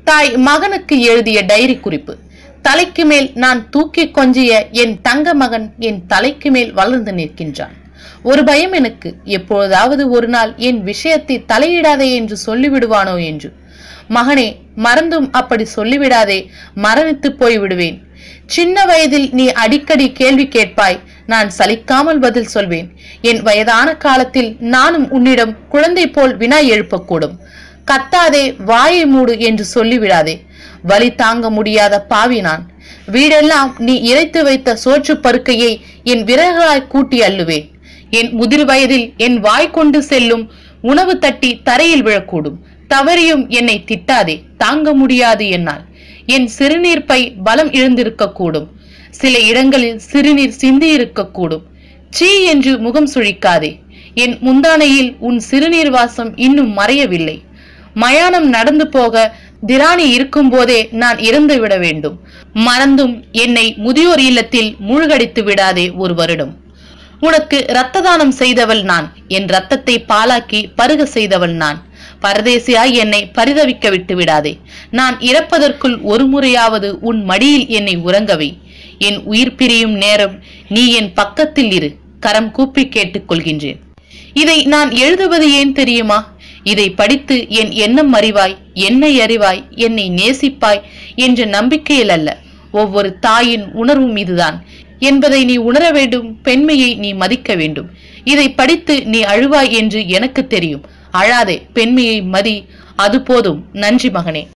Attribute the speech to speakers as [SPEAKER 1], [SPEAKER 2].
[SPEAKER 1] தாய் மகனுக்கு எழுதிய டைரி குறிப்பு தலைக்கு மேல் நான் தூக்கி கொஞ்சிய என் தங்க மகன் என் தலைக்கு மேல் வளர்ந்து நிற்கின்றான் ஒரு பயம் எனக்கு எப்பொழுதாவது ஒரு நாள் என் விஷயத்தை தலையிடாதே என்று சொல்லிவிடுவானோ என்று மகனே மறந்தும் அப்படி சொல்லிவிடாதே மரணித்து போய் விடுவேன் சின்ன வயதில் நீ அடிக்கடி கேள்வி கேட்பாய் நான் சலிக்காமல் பதில் சொல்வேன் என் வயதான காலத்தில் நானும் உன்னிடம் குழந்தை போல் வினா எழுப்பக்கூடும் கத்தாதே வாயை மூடு என்று சொல்லிவிடாதே வலி தாங்க முடியாத பாவி நான் வீடெல்லாம் நீ இறைத்து வைத்த சோற்று பருக்கையை என் விரல்களாய் கூட்டி அள்ளுவேன் என் முதிர் வயதில் என் வாய் கொண்டு செல்லும் உணவு தட்டி தரையில் விழக்கூடும் தவறியும் என்னை திட்டாதே தாங்க முடியாது என்னால் என் சிறுநீர் பை பலம் இழந்திருக்க கூடும் சில இடங்களில் சிறுநீர் சிந்தி இருக்கக்கூடும் சீ என்று முகம் சுழிக்காதே என் முந்தானையில் உன் சிறுநீர் வாசம் இன்னும் மறையவில்லை மயானம் நடந்து போக திராணி இருக்கும் போதே நான் இறந்து விட வேண்டும் மறந்தும் என்னை முதியோர் இல்லத்தில் மூழ்கடித்து விடாதே ஒரு வருடம் உனக்கு இரத்த தானம் செய்தவள் நான் என் ரத்தத்தை பாலாக்கி பருக செய்தவள் நான் பரதேசியாய் என்னை பரிதவிக்க விட்டு விடாதே நான் இறப்பதற்குள் ஒரு முறையாவது உன் மடியில் என்னை உறங்கவை என் உயிர் பிரியும் நேரம் நீ என் பக்கத்தில் இரு கரம் கூப்பி கேட்டுக் கொள்கின்றேன் இதை நான் எழுதுவது ஏன் தெரியுமா இதை படித்து என் எண்ணம் அறிவாய் என்னை அறிவாய் என்னை நேசிப்பாய் என்ற நம்பிக்கையில் அல்ல ஒவ்வொரு தாயின் உணர்வும் இதுதான் என்பதை நீ உணர வேண்டும் பெண்மையை நீ மதிக்க வேண்டும் இதை படித்து நீ அழுவாய் என்று எனக்கு தெரியும் அழாதே பெண்மையை மதி அது போதும் நன்றி மகனே